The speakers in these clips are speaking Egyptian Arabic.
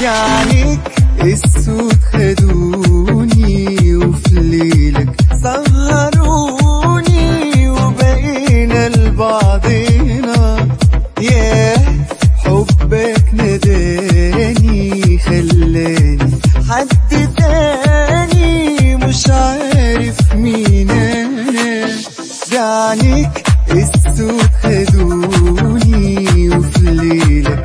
يعني السود خدوني وفي ليلك سهروني وبقينا لبعضنا ياه حبك نداني خلاني حد تاني مش عارف مين انا بعنيك السود خدوني وفي ليلك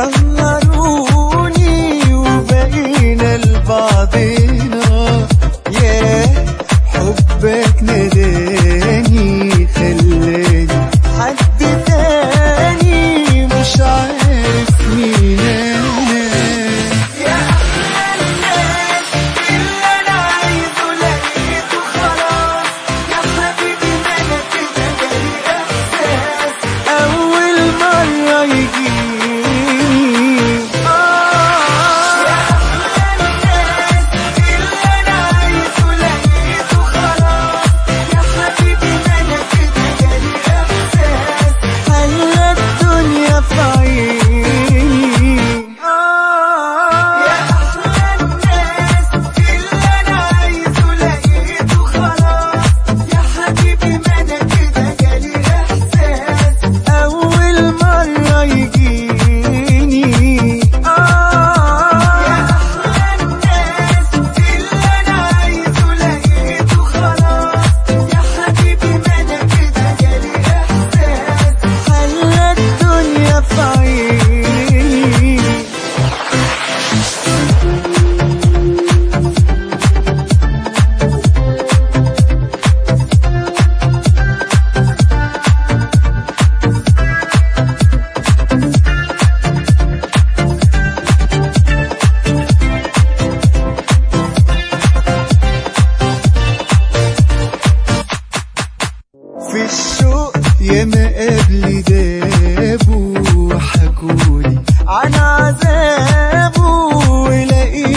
سهروني وبقينا لبعضنا ياه حبك نداني خلاني حد تاني مش عارف مين انا يا احلى الناس اللي انا عايزه لقيته خلاص يا حبيبي ما انا كده جالي احساس اول مره يجيني آه يا احلى الناس اللي انا عايزه لقيته خلاص يا حبيبي ما انا كده جالي احساس خلى الدنيا في عيني آه يا احلى الناس اللي انا عايزه لقيته خلاص يا حبيبي ما انا كده جالي احساس اول مره يجيني اه يا احلى الناس اللي انا عايزه لقيته خلاص يا حبيبي ما انا كده جالي احساس خلى الدنيا في عيني في الشوق ياما قبلي دابوا وحكولي عن عذابه ولقيت